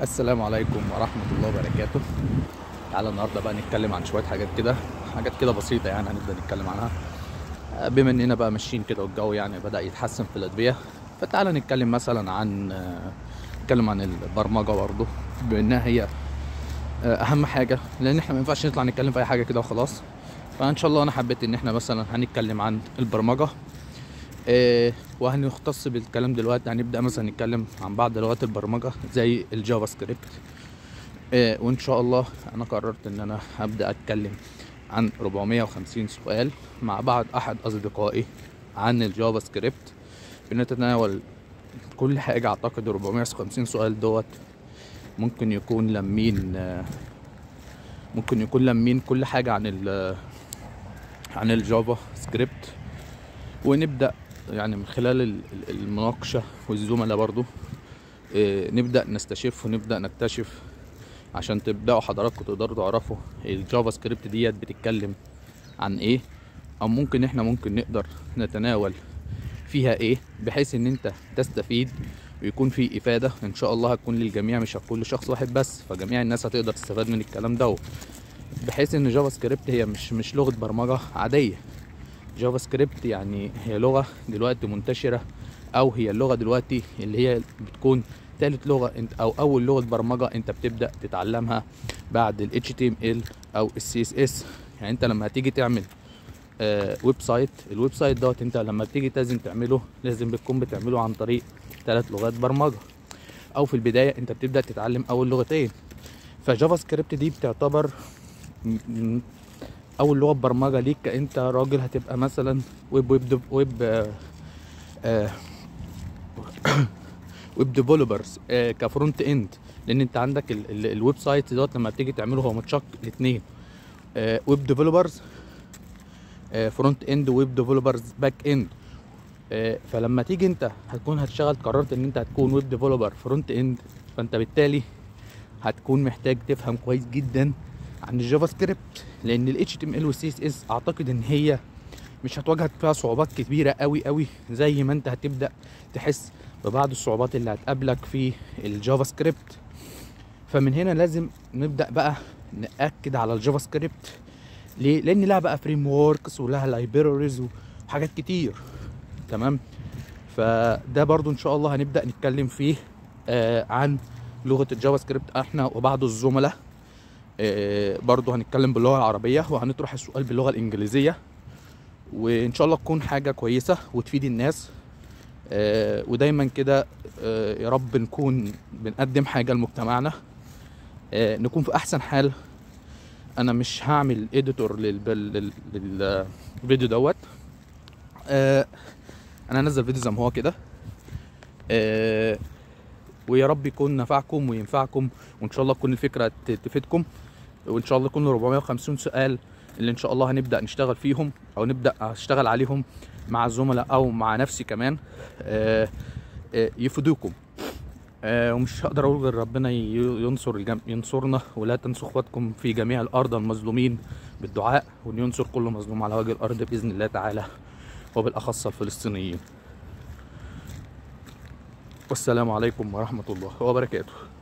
السلام عليكم ورحمة الله وبركاته تعالى النهاردة بقى نتكلم عن شوية حاجات كده حاجات كده بسيطة يعني هنبدأ نتكلم عنها آه، بما اننا بقى ماشيين كده والجو يعني بدأ يتحسن في الأدوية فتعالى نتكلم مثلا عن آه، نتكلم عن البرمجة برضه بما انها هي آه، أهم حاجة لأن احنا ما ينفعش نطلع نتكلم في أي حاجة كده وخلاص فإن شاء الله أنا حبيت إن احنا مثلا هنتكلم عن البرمجة آه، وهنختص بالكلام دلوقتي هنبدأ مثلا نتكلم عن بعض لغات البرمجة زي الجافا سكريبت آه، وإن شاء الله أنا قررت إن أنا هبدأ أتكلم عن 450 سؤال مع بعض أحد أصدقائي عن الجافا سكريبت بنتناول كل حاجة أعتقد 450 سؤال دوت ممكن يكون لمين آه، ممكن يكون لمين كل حاجة عن ال عن الجافا سكريبت ونبدأ يعني من خلال ال- ال- المناقشة والزملاء برضو آه، نبدأ نستشف ونبدأ نكتشف عشان تبدأوا حضراتكم تقدروا تعرفوا الجافا سكريبت ديت بتتكلم عن ايه او ممكن احنا ممكن نقدر نتناول فيها ايه بحيث ان انت تستفيد ويكون في افادة ان شاء الله هتكون للجميع مش هتكون لشخص واحد بس فجميع الناس هتقدر تستفاد من الكلام ده بحيث ان جافا سكريبت هي مش مش لغة برمجة عادية جافا سكريبت يعني هي لغة دلوقتي منتشرة او هي اللغة دلوقتي اللي هي بتكون تالت لغة انت او اول لغة برمجة انت بتبدأ تتعلمها بعد ال HTML او ال CSS يعني انت لما هتيجي تعمل آه ويب سايت الويب سايت دوت انت لما بتيجي لازم تعمله لازم بتكون بتعمله عن طريق ثلاث لغات برمجة او في البداية انت بتبدأ تتعلم اول لغتين فجافا سكريبت دي بتعتبر م- م- اول لغه برمجه ليك كانت راجل هتبقى مثلا ويب ويب ديف- ويب آه، آه، ويب ديفلوبرز كفرونت اند لان انت عندك ال- ال- الويب سايت دوت لما بتيجي تعمله هو متشق الاثنين ويب ديفلوبرز فرونت اند ويب ديفلوبرز باك اند فلما تيجي انت هتكون هتشتغل قررت ان انت هتكون ويب ديفلوبر فرونت اند فانت بالتالي هتكون محتاج تفهم كويس جدا عن الجافا سكريبت لان ال HTML وال CSS اعتقد ان هي مش هتواجهك فيها صعوبات كبيره قوي قوي زي ما انت هتبدا تحس ببعض الصعوبات اللي هتقابلك في الجافا سكريبت فمن هنا لازم نبدا بقى ناكد على الجافا سكريبت ليه لان لها بقى فريم وركس ولها لايبراريز وحاجات كتير تمام فده برضو ان شاء الله هنبدا نتكلم فيه آه عن لغه الجافا سكريبت احنا وبعض الزملاء آه، برضو هنتكلم باللغه العربيه وهنطرح السؤال باللغه الانجليزيه وان شاء الله تكون حاجه كويسه وتفيد الناس آه، ودايما كده آه، يا رب نكون بنقدم حاجه لمجتمعنا آه، نكون في احسن حال انا مش هعمل اديتور للفيديو دوت آه، انا هنزل فيديو زي ما هو كده آه، ويا رب يكون نفعكم وينفعكم وان شاء الله تكون الفكره ت- تفيدكم وان شاء الله يكونوا 450 سؤال اللي ان شاء الله هنبدا نشتغل فيهم او نبدا اشتغل عليهم مع الزملاء او مع نفسي كمان آه، آه، يفيدوكم آه، ومش هقدر اقول غير ربنا ي- ينصر الجم... ينصرنا ولا تنسوا اخواتكم في جميع الارض المظلومين بالدعاء وان ينصر كل مظلوم على وجه الارض باذن الله تعالى وبالاخص الفلسطينيين والسلام عليكم ورحمه الله وبركاته